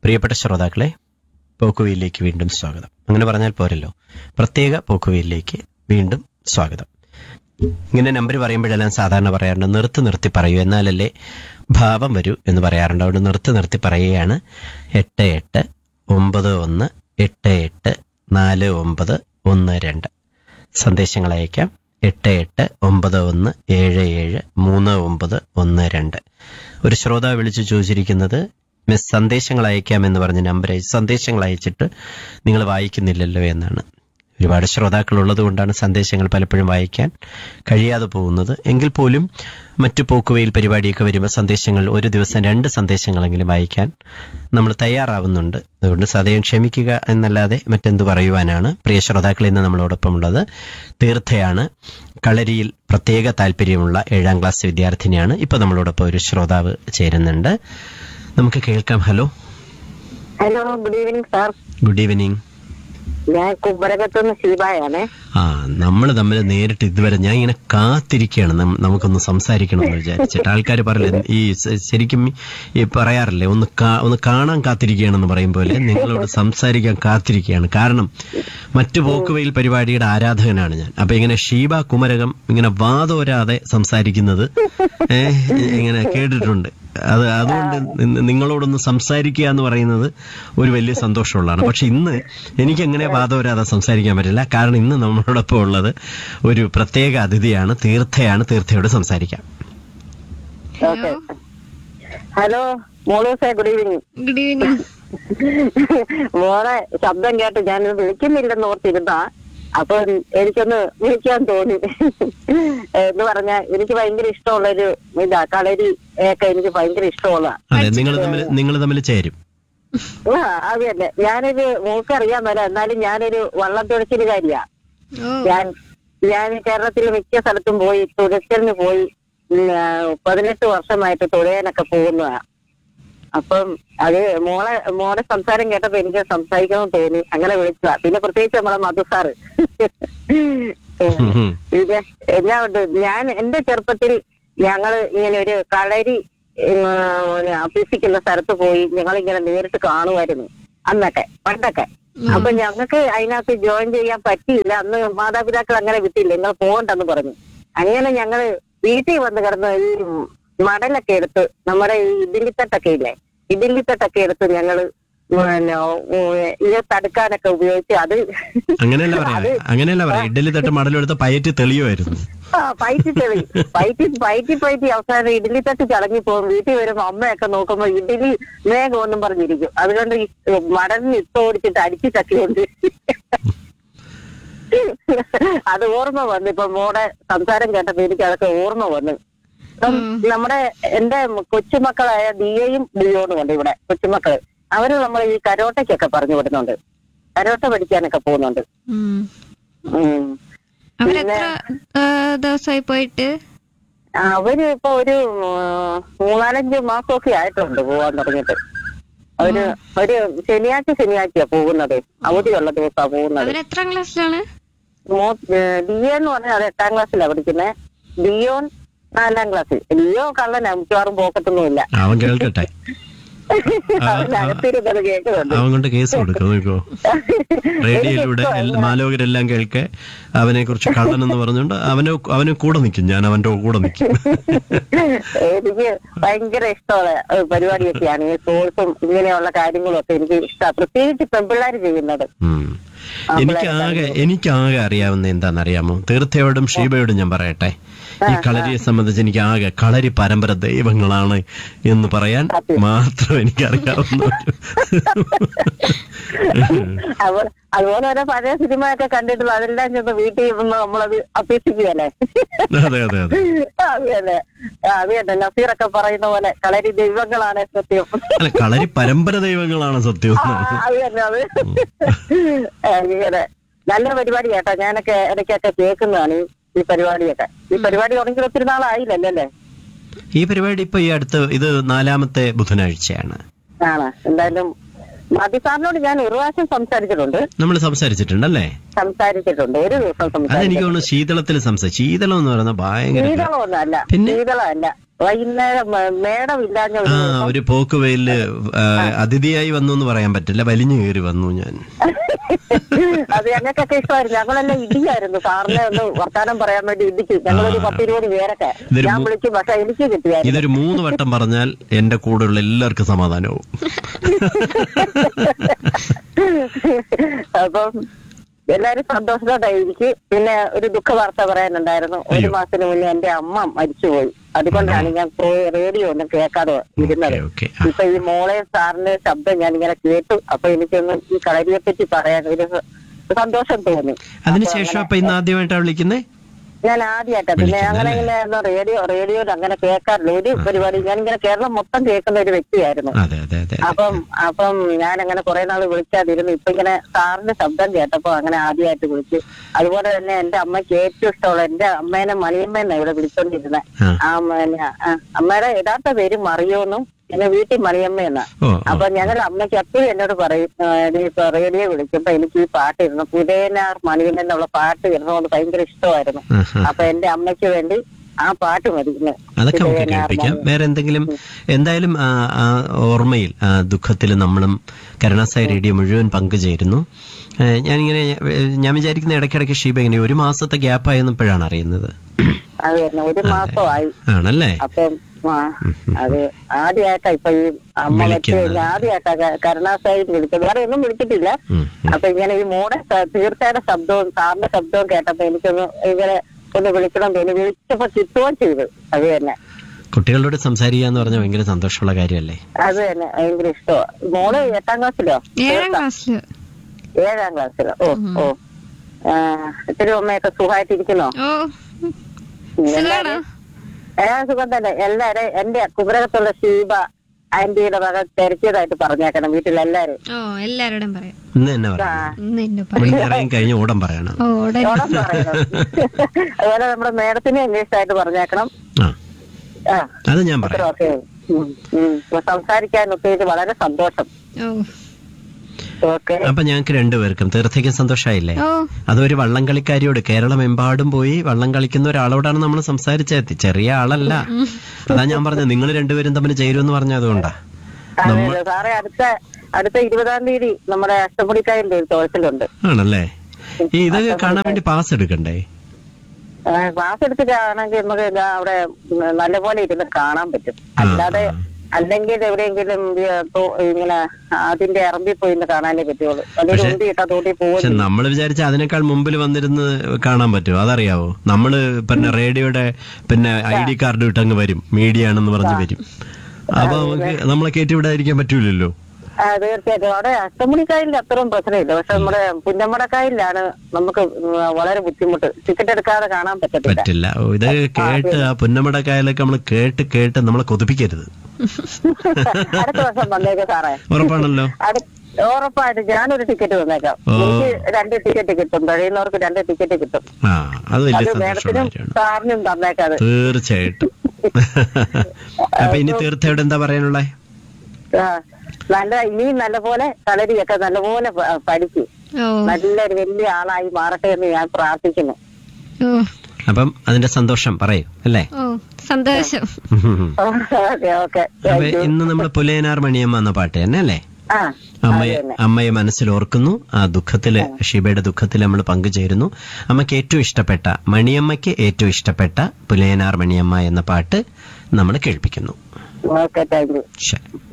പ്രിയപ്പെട്ട ശ്രോതാക്കളെ പോക്കുവയിലേക്ക് വീണ്ടും സ്വാഗതം അങ്ങനെ പറഞ്ഞാൽ പോരല്ലോ പ്രത്യേക പോക്കുവയിലേക്ക് വീണ്ടും സ്വാഗതം ഇങ്ങനെ നമ്പർ പറയുമ്പോഴെല്ലാം സാധാരണ പറയാറുണ്ട് നിർത്തി നിർത്തി പറയൂ എന്നാലല്ലേ ഭാവം വരൂ എന്ന് പറയാറുണ്ട് അതുകൊണ്ട് നിർത്തി നിർത്തി പറയുകയാണ് എട്ട് എട്ട് ഒമ്പത് ഒന്ന് എട്ട് എട്ട് നാല് ഒമ്പത് ഒന്ന് രണ്ട് സന്ദേശങ്ങൾ അയക്കാം എട്ട് എട്ട് ഒമ്പത് ഒന്ന് ഏഴ് ഏഴ് മൂന്ന് ഒമ്പത് ഒന്ന് രണ്ട് ഒരു ശ്രോതാവ് വിളിച്ച് ചോദിച്ചിരിക്കുന്നത് മിസ് സന്ദേശങ്ങൾ അയക്കാമെന്ന് പറഞ്ഞ നമ്പർ അയച്ച് സന്ദേശങ്ങൾ അയച്ചിട്ട് നിങ്ങൾ വായിക്കുന്നില്ലല്ലോ എന്നാണ് ഒരുപാട് ശ്രോതാക്കൾ ഉള്ളത് കൊണ്ടാണ് സന്ദേശങ്ങൾ പലപ്പോഴും വായിക്കാൻ കഴിയാതെ പോകുന്നത് എങ്കിൽ പോലും മറ്റു പോക്കുവയിൽ പരിപാടിയൊക്കെ വരുമ്പോൾ സന്ദേശങ്ങൾ ഒരു ദിവസം രണ്ട് സന്ദേശങ്ങളെങ്കിലും വായിക്കാൻ നമ്മൾ തയ്യാറാവുന്നുണ്ട് അതുകൊണ്ട് സദയം ക്ഷമിക്കുക എന്നല്ലാതെ മറ്റെന്ത് പറയുവാനാണ് പ്രിയ ശ്രോതാക്കൾ ഇന്ന് നമ്മളോടൊപ്പം ഉള്ളത് തീർത്ഥയാണ് കളരിയിൽ പ്രത്യേക താല്പര്യമുള്ള ഏഴാം ക്ലാസ് വിദ്യാർത്ഥിനിയാണ് ഇപ്പൊ നമ്മളോടൊപ്പം ഒരു ശ്രോതാവ് ചേരുന്നുണ്ട് നമുക്ക് കേൾക്കാം hello hello good evening sir good evening ഞാൻ കുമ്പരകത്തുനിന്ന് ശിവായാണ് ആ നമ്മൾ തമ്മിൽ നേരിട്ട് ഇതുവരെ ഞാൻ ഇങ്ങനെ കാത്തിരിക്കുകയാണ് നം- നമുക്കൊന്ന് സംസാരിക്കണം എന്ന് വിചാരിച്ചിട്ട് ആൾക്കാർ പറയില്ല ഈ സ- ശരിക്കും ഈ പറയാറില്ലേ ഒന്ന് കാ- ഒന്ന് കാണാൻ കാത്തിരിക്കുകയാണെന്ന് പറയും പോലെ നിങ്ങളോട് സംസാരിക്കാൻ കാത്തിരിക്കുകയാണ് കാരണം മറ്റു പോക്കുവയിൽ പരിപാടിയുടെ ആരാധകനാണ് ഞാൻ അപ്പൊ ഇങ്ങനെ ഷീബ കുമരകം ഇങ്ങനെ വാതോരാതെ സംസാരിക്കുന്നത് ഏഹ് ഇങ്ങനെ കേട്ടിട്ടുണ്ട് അത് അതുകൊണ്ട് നി- നിങ്ങളോടൊന്ന് സംസാരിക്കുക എന്ന് പറയുന്നത് ഒരു വലിയ സന്തോഷമുള്ളതാണ് പക്ഷെ ഇന്ന് എനിക്ക് എങ്ങനെ വാദവരാതെ സംസാരിക്കാൻ പറ്റില്ല കാരണം ഇന്ന് നമ്മളോടൊപ്പം ഉള്ളത് ഒരു പ്രത്യേക അതിഥിയാണ് തീർത്ഥയാണ് തീർത്ഥയോട് സംസാരിക്കാം ഓക്കെ ഹലോ മോളൂസേ ഗുഡ് ഈവനിങ് ഗുഡ് ഈവനിങ് മോളെ ശബ്ദം കേട്ട് ഞാൻ വിളിക്കുന്നില്ലെന്ന് ഓർത്തിരുന്ന അപ്പൊ എനിക്കൊന്ന് വിളിക്കാൻ തോന്നി എന്ന് പറഞ്ഞാ എനിക്ക് ഭയങ്കര ഇഷ്ടമുള്ളൊരു ഇതാ കളരി ഒക്കെ എനിക്ക് ഭയങ്കര ഇഷ്ടമുള്ള അതെ നിങ്ങൾ തമ്മിൽ നിങ്ങൾ തമ്മിൽ ചേരും ആ അത് തന്നെ ഞാനൊരു മൂക്കറിയാൻ വരാം എന്നാലും ഞാനൊരു വള്ളം തുഴച്ചിലുകാരിയാ ഓ ഞാൻ ഞാൻ കേരളത്തിൽ മിക്ക സ്ഥലത്തും പോയി തുഴച്ചിലിന് പോയി ഉം, ആ, പതിനെട്ട് വർഷമായിട്ട് തുഴയാനൊക്കെ പോകുന്നതാ അപ്പം അത് മോളെ മോളെ സംസാരം കേട്ടപ്പോ എനിക്ക് സംസാരിക്കണമെന്ന് തോന്നി അങ്ങനെ വിളിച്ചതാ പിന്നെ പ്രത്യേകിച്ച് നമ്മളെ മധു സാറ് ഉം, ഉം. ഇത് എന്നാ ഉണ്ട് ഞാൻ എന്റെ ചെറുപ്പത്തിൽ ഞങ്ങൾ ഇങ്ങനെ ഒരു കളരി ഉം, പിന്നെ അഭ്യസിക്കുന്ന സ്ഥലത്ത് പോയി ഞങ്ങൾ ഇങ്ങനെ നേരിട്ട് കാണുമായിരുന്നു അന്നൊക്കെ പണ്ടൊക്കെ അപ്പൊ ഞങ്ങൾക്ക് അതിനകത്ത് ജോയിൻ ചെയ്യാൻ പറ്റിയില്ല അന്ന് മാതാപിതാക്കൾ അങ്ങനെ വിട്ടില്ല നിങ്ങൾ പോകണ്ടെന്ന് പറഞ്ഞു അങ്ങനെ ഞങ്ങള് വീട്ടിൽ വന്ന് കിടന്ന് ഈ മടലൊക്കെ എടുത്ത് നമ്മുടെ ഈ ഇഡ്ഡലിത്തട്ടൊക്കെ ഇല്ലേ ഇഡ്ഡലിത്തട്ടൊക്കെ എടുത്ത് ഞങ്ങള് പിന്നെ ഉം, ഇത് തടുക്കാനൊക്കെ ഉപയോഗിച്ച് അത് അങ്ങനെയല്ല പറയാ അങ്ങനെയല്ല പറയാ ഇഡലി തട്ട് മടലെടുത്ത് പയറ്റി തെളിയുമായിരുന്നു ആ പയറ്റി തെളി പയറ്റി പയറ്റി പയറ്റി അവസാനം ഇഡലി തട്ടി ചടങ്ങി പോകും വീട്ടിൽ വരുമ്പോ അമ്മയൊക്കെ നോക്കുമ്പോ ഇഡലി വേഗം ഒന്നും പറഞ്ഞിരിക്കും അതുകൊണ്ട് ഈ മടലിന് ഇട്ട് ഓടിച്ചിട്ട് അടിച്ചു തട്ടിക്കൊണ്ട് അത് ഓർമ്മ വന്നു ഇപ്പൊ മോടെ സംസാരം കേട്ടപ്പോ എനിക്ക് അതൊക്കെ ഓർമ്മ വന്നു ഇപ്പം നമ്മുടെ എന്റെ കൊച്ചുമക്കളായ ദിയയും ഡിയോണും ഉണ്ട് ഇവിടെ കൊച്ചുമക്കള് അവര് നമ്മൾ ഈ കരോട്ടയ്ക്കൊക്കെ പറഞ്ഞു വിടുന്നുണ്ട് കരോട്ട പഠിക്കാനൊക്കെ പോകുന്നുണ്ട് ഉം. ഉം. അവരെത്ര ആ, ദിവസമായി പോയിട്ട് അവര് ഇപ്പൊ ഒരു ഉം, മൂന്നാലഞ്ച് മാസമൊക്കെ ആയിട്ടുണ്ട് പോവാൻ തുടങ്ങിയിട്ട് അവര് ഒരു ശനിയാഴ്ച ശനിയാഴ്ചയാ പോകുന്നത് അവധിയുള്ള ദിവസമാ പോകുന്നത് അവരെത്രാം ക്ലാസ്സിലാണ് മോ- ഏഹ് ഡിയോ എന്ന് പറഞ്ഞാൽ അത് എട്ടാം ക്ലാസ്സിലാ പഠിക്കുന്നത് ഡിയോൻ നാലാം ക്ലാസ്സിൽ ഡിയോ കള്ളനാ മിക്കവാറും പോക്കത്തൊന്നുമില്ല അവൻ കേൾക്കട്ടെ അവനകത്തിരുന്നത് കേൾക്കുന്നുണ്ട് അവൻ കൊണ്ട് കേസ് കൊടുക്കും നോക്കോ റേഡിയോയിലൂടെ എൽ- മാലോകരെല്ലാം കേൾക്കെ അവനെ കുറിച്ച് കള്ളൻ എന്ന് പറഞ്ഞുകൊണ്ട് അവനെ അവന് കൂടെ നിൽക്കും ഞാൻ അവന്റെ കൂടെ നിൽക്കും എനിക്ക് ഭയങ്കര ഇഷ്ടമുള്ള ഏഹ് പരിപാടിയൊക്കെയാണ് ഈ സ്പോർട്സും ഇങ്ങനെയുള്ള കാര്യങ്ങളും ഒക്കെ എനിക്ക് ഇഷ്ടമാണ് പ്രത്യേകിച്ച് പെൺപിള്ളേർ ചെയ്യുന്നത് ഉം. എനിക്കാകെ എനിക്കാകെ അറിയാവുന്ന എന്താണെന്നറിയാമോ തീർത്ഥയോടും ഷീബയോടും ഞാൻ പറയട്ടെ ഈ കളരിയെ സംബന്ധിച്ച് എനിക്ക് ആകെ കളരി പരമ്പര ദൈവങ്ങളാണ് എന്ന് പറയാൻ മാത്രം എനിക്കറിയാവുന്ന അപ്പോൾ അതുപോലെ തന്നെ പഴയ സിനിമയൊക്കെ കണ്ടിട്ട് അതെല്ലാം ചെന്ന് വീട്ടിൽ നിന്ന് നമ്മളത് അഭ്യസിക്കുകയല്ലേ അതെ അതെ അതെ അത് തന്നെ അത് തന്നെ നസീറൊക്കെ പറയുന്ന പോലെ കളരി ദൈവങ്ങളാണ് സത്യം അല്ല കളരി പരമ്പര ദൈവങ്ങളാണ് സത്യം ആ, അത് തന്നെ അത് അങ്ങനെ നല്ല പരിപാടി കേട്ടോ ഞാനൊക്കെ ഇടയ്ക്കൊക്കെ കേൾക്കുന്നതാണ് ഈ- ഈ പരിപാടിയൊക്കെ ഈ പരിപാടി തുടങ്ങി ഒത്തിരി നാളായില്ലല്ലോ അല്ലേ ഈ പരിപാടി ഇപ്പൊ ഈ അടുത്ത് ഇത് നാലാമത്തെ ബുധനാഴ്ചയാണ് ആണ് എന്തായാലും മതി സാറിനോട് ഞാൻ ഒരു പ്രാവശ്യം സംസാരിച്ചിട്ടുണ്ട് നമ്മൾ സംസാരിച്ചിട്ടുണ്ടല്ലേ സംസാരിച്ചിട്ടുണ്ട് ഒരു ദിവസം അതെനിക്ക് സംസാരിച്ചിട്ടുണ്ട് തോന്നുന്നു ശീതളത്തിൽ സംസാരിച്ചു ശീതളം എന്ന് പറയുന്നത് ഭയങ്കര ശീതളമൊന്നും അല്ല പിന്നെ? ശീതളമല്ല വൈകുന്നേരം മ- മേടം ഇല്ലാഞ്ഞ ഒരു ആ ദിവസം ഒരു പോക്കുവെയില് ആ, അതിഥിയായി വന്നു എന്ന് പറയാൻ പറ്റില്ല വലിഞ്ഞു കയറി വന്നു ഞാൻ അത് ഞങ്ങൾക്കൊക്കെ ഇഷ്ടമായിരുന്നു ഞങ്ങളെല്ലാം ഇടിയായിരുന്നു സാറിനെ ഒന്ന് വർത്താനം പറയാൻ വേണ്ടി ഇടിച്ചു ഞങ്ങളൊരു ആ. പത്തിരുപത് പേരൊക്കെ ഇതൊരു ഞാൻ മു- വിളിച്ചു പക്ഷെ എനിക്ക് കിട്ടിയായിരുന്നു ഇതൊരു മൂന്ന് വട്ടം പറഞ്ഞാൽ എന്റെ കൂടെയുള്ള എല്ലാവർക്കും സമാധാനവും അപ്പം എല്ലാരും സന്തോഷത്തോട്ടായിരിക്കും പിന്നെ ഒരു ദുഃഖ വാർത്ത പറയാനുണ്ടായിരുന്നു ഒരു അയ്യോ. മാസത്തിന് മുന്നേ എന്റെ അമ്മ മരിച്ചുപോയി അതുകൊണ്ടാണ് ഞാൻ പോയി റേഡിയോ ഒന്നും കേൾക്കാതെ ഇരുന്നത് ഓക്കെ ഇപ്പൊ ഈ മോളെ സാറിന്റെ ശബ്ദം ഞാൻ ഇങ്ങനെ കേട്ടു അപ്പൊ എനിക്കൊന്ന് ഈ കളരിയെ പറ്റി പറയാൻ ഒരു സന്തോഷം തോന്നി അതിനുശേഷം അപ്പൊ ഇന്ന് ആദ്യമായിട്ടാണ് വിളിക്കുന്നേ ഞാൻ ആദ്യമായിട്ടാ പിന്നെ വിളിക്കുന്നത് അങ്ങനെ അല്ലേ? ഇങ്ങനെ റേഡിയോ റേഡിയോയിൽ അങ്ങനെ കേൾക്കാറില്ല ഒരു പരിപാടി ഞാൻ ഇങ്ങനെ കേരളം മൊത്തം കേൾക്കുന്ന ഒരു വ്യക്തിയായിരുന്നു അതെ അതെ അതെ അപ്പം അപ്പം ഞാൻ അങ്ങനെ കുറെ നാൾ വിളിക്കാതിരുന്നു ഇപ്പൊ ഇങ്ങനെ സാറിന്റെ ശബ്ദം കേട്ടപ്പോ അങ്ങനെ ആദ്യമായിട്ട് വിളിച്ചു അതുപോലെ തന്നെ എന്റെ അമ്മയ്ക്ക് ഏറ്റവും ഇഷ്ടമുള്ള എന്റെ അമ്മേനെ മണിയമ്മേന്നാ ഇവിടെ വിളിച്ചോണ്ടിരുന്നത് ആ. ആ അമ്മേനെ ആ, അമ്മയുടെ യഥാർത്ഥ പേര് മറിയോന്നും പിന്നെ വീട്ടിൽ മണിയമ്മ എന്നാ ഓ ഓ. അപ്പൊ ഞങ്ങൾ അമ്മയ്ക്ക് എപ്പോഴും എന്നോട് പറയും ആ, നീ ഇപ്പൊ റേഡിയോ വിളിക്കുമ്പോ എനിക്ക് ഈ പാട്ട് ഇരുന്നു പുതേനാർ മണിയൻ എന്നുള്ള പാട്ട് ഇരുന്നതുകൊണ്ട് ഭയങ്കര ഇഷ്ടമായിരുന്നു ആഹാ. അപ്പൊ എന്റെ അമ്മയ്ക്ക് വേണ്ടി ആ പാട്ട് മതി ഇന്ന്. അതൊക്കെ നമുക്ക് പുതേനാർ കേൾപ്പിക്കാം മണിയൻ. വേറെ എന്തെങ്കിലും എന്തായാലും ആ, ആ ഓർമ്മയിൽ ആ ദുഃഖത്തിൽ നമ്മളും കരുണാസായി റേഡിയോ മുഴുവൻ പങ്കുചേരുന്നു ഏ, ഞാനിങ്ങനെ ഏ, ഞാൻ വിചാരിക്കുന്ന ഇടയ്ക്കിടയ്ക്ക് ഷീബ ഇങ്ങനെ ഒരു മാസത്തെ ഗ്യാപ്പായെന്നപ്പോഴാണ് അറിയുന്നത് അത് തന്നെ ഒരു മാസമായി ആണല്ലേ അപ്പം ആ, അത് ആദ്യമായിട്ടാ ഇപ്പൊ ഈ അമ്മ വെച്ച് വിളിക്കുന്നത്. കഴിഞ്ഞാൽ ആദ്യമായിട്ടാ ക- കരുണാസായി വിളിച്ചത് വേറെ ഒന്നും വിളിച്ചിട്ടില്ല ഉം, ഉം. അപ്പൊ ഇങ്ങനെ ഈ മോടെ സ- തീർച്ചയായിട്ടും ശബ്ദവും സാറിന്റെ ശബ്ദവും കേട്ടപ്പോ എനിക്കൊന്ന് ഇങ്ങനെ ഒന്ന് വിളിക്കണം തോന്നി വിളിച്ചപ്പോ കിട്ടുകയും ചെയ്തു അത് തന്നെ കുട്ടികളോട് സംസാരിക്കുക എന്ന് പറഞ്ഞാൽ ഭയങ്കര സന്തോഷമുള്ള കാര്യമല്ലേ അത് തന്നെ ഭയങ്കര ഇഷ്ടമാണ് മോള് എട്ടാം ക്ലാസ്സിലോ ഏഴാം ക്ലാസ്സില് ഏഴാം ക്ലാസ്സിലോ ഓ ഓ ആ, ഇത്തിരി അമ്മയൊക്കെ സുഖമായിട്ടിരിക്കുന്നോ ഓ സുഖാണോ ഏഴാം സുഖം തന്നെ എല്ലാരും എന്റെ കുമരകത്തുള്ള ശീബ ആന്റിയുടെ വക തിരക്കിയതായിട്ട് പറഞ്ഞേക്കണം വീട്ടിലെല്ലാരും ഓ എല്ലാരോടും പറയാം ഇന്ന് തന്നെ ആ, പറയാം ഇന്ന് എന്നെ ഇവിടെ പറയാം ഇറങ്ങി കഴിഞ്ഞ് ഓടം പറയണം ഓ ഉടനെ ഓണം പറയണം അതുപോലെ നമ്മുടെ മേഡത്തിനെ അന്വേഷിച്ചായിട്ട് പറഞ്ഞേക്കണം ആ ആ അത് ഞാൻ പറയാം ഇത്രയൊക്കെ ഉം, ഉം. ഇപ്പൊ സംസാരിക്കാൻ ഒത്തിരി വളരെ സന്തോഷം ഓ ഓക്കെ അപ്പൊ ഞങ്ങൾക്ക് രണ്ടുപേർക്കും തീർച്ചയായും സന്തോഷമായില്ലേ ഓ അതൊരു വള്ളം കളിക്കാരിയോട് കേരളമെമ്പാടും പോയി വള്ളം കളിക്കുന്ന ഒരാളോടാണ് നമ്മൾ സംസാരിച്ചെത്തി ചെറിയ ആളല്ല അതാ ഞാൻ പറഞ്ഞത് നിങ്ങൾ രണ്ടുപേരും തമ്മിൽ ചേരുമെന്ന് പറഞ്ഞ അതുകൊണ്ടാ അതെ അതെ സാറേ അടുത്ത അടുത്ത ഇരുപതാം തീയതി നമ്മുടെ അഷ്ടമുടിക്കായലിന്റെ ഒരു തോഴ്സിലുണ്ട് ആണല്ലേ ഈ ഇത് കാണാൻ വേണ്ടി പാസ് എടുക്കണ്ടേ ക്ലാസ് എടുത്തിട്ടാണെങ്കിൽ നമുക്ക് ഇതാ അവിടെ നല്ലപോലെ ഇരുന്ന് കാണാൻ പറ്റും ആ, അല്ലാതെ ആ. അല്ലെങ്കിൽ എവിടെയെങ്കിലും ഈ തോ- ഇങ്ങനെ അതിന്റെ ഇറമ്പി പോയി ഇന്ന് കാണാനേ പറ്റുള്ളൂ അല്ലെങ്കിൽ പക്ഷെ- ഉന്തി ഇട്ടാ തോട്ടി പക്ഷെ പോകും നമ്മൾ വിചാരിച്ച അതിനേക്കാൾ മുമ്പിൽ വന്നിരുന്ന് കാണാൻ പറ്റുമോ അതറിയാവോ നമ്മള് പിന്നെ റേഡിയോയുടെ പിന്നെ ഐ ഡി കാർഡ് ഇട്ടങ്ങ് വരും മീഡിയ ആണെന്ന് പറഞ്ഞ് വരും അപ്പൊ നമുക്ക് നമ്മളെ കയറ്റിവിടാതിരിക്കാൻ പറ്റൂലല്ലോ ആ, തീർച്ചയായിട്ടും അവിടെ അഷ്ടമുടിക്കായലിൽ അത്രയും പ്രശ്നമില്ല പക്ഷെ നമ്മുടെ പുന്നമടക്കായലിലാണ് നമുക്ക് വളരെ ബുദ്ധിമുട്ട് ടിക്കറ്റ് എടുക്കാതെ കാണാൻ പറ്റത്തില്ല പറ്റില്ല ഓ, ഇത് കേട്ട് ആ പുന്നമട കായലൊക്കെ നമ്മൾ കേട്ട് കേട്ട് നമ്മളെ കൊതിപ്പിക്കരുത് അടുത്ത വർഷം വന്നേക്ക് സാറേ ഉറപ്പാണല്ലോ അടു- ഉറപ്പായിട്ട് ഞാനൊരു ടിക്കറ്റ് തന്നേക്കാം ഓ. എനിക്ക് രണ്ട് ടിക്കറ്റ് കിട്ടും കഴിയുന്നവർക്ക് രണ്ട് ടിക്കറ്റ് കിട്ടും ആ അത് വലിയ അത് സന്തോഷമുള്ള മേഡത്തിനും കാര്യമാണ് സാറിനും തന്നേക്കാം അത് തീർച്ചയായിട്ടും അപ്പൊ ഇനി തീർത്ഥയോട് എന്താ പറയാനുള്ളേ ആ, നല്ല ഇനിയും നല്ലപോലെ കളരിയൊക്കെ നല്ലപോലെ പ- പഠിച്ച് ഓ നല്ലൊരു വലിയ ആളായി മാറട്ടെ എന്ന് ഞാൻ പ്രാർത്ഥിക്കുന്നു ഓ അപ്പം അതിന്റെ സന്തോഷം പറയൂ അല്ലേ ഓ സന്തോഷം ഓക്കെ ഓക്കെ അപ്പൊ ഇന്ന് നമ്മൾ പുലയനാർ മണിയമ്മ എന്ന പാട്ട് തന്നെ അല്ലേ ആ അമ്മയെ അമ്മയെ മനസ്സിൽ ഓർക്കുന്നു ആ ദുഃഖത്തില് ഷീബയുടെ ദുഃഖത്തിൽ നമ്മൾ പങ്കുചേരുന്നു അമ്മയ്ക്ക് ഏറ്റവും ഇഷ്ടപ്പെട്ട മണിയമ്മയ്ക്ക് ഏറ്റവും ഇഷ്ടപ്പെട്ട പുലയനാർ മണിയമ്മ എന്ന പാട്ട് നമ്മൾ കേൾപ്പിക്കുന്നു ഓക്കെ താങ്ക് യു ശരി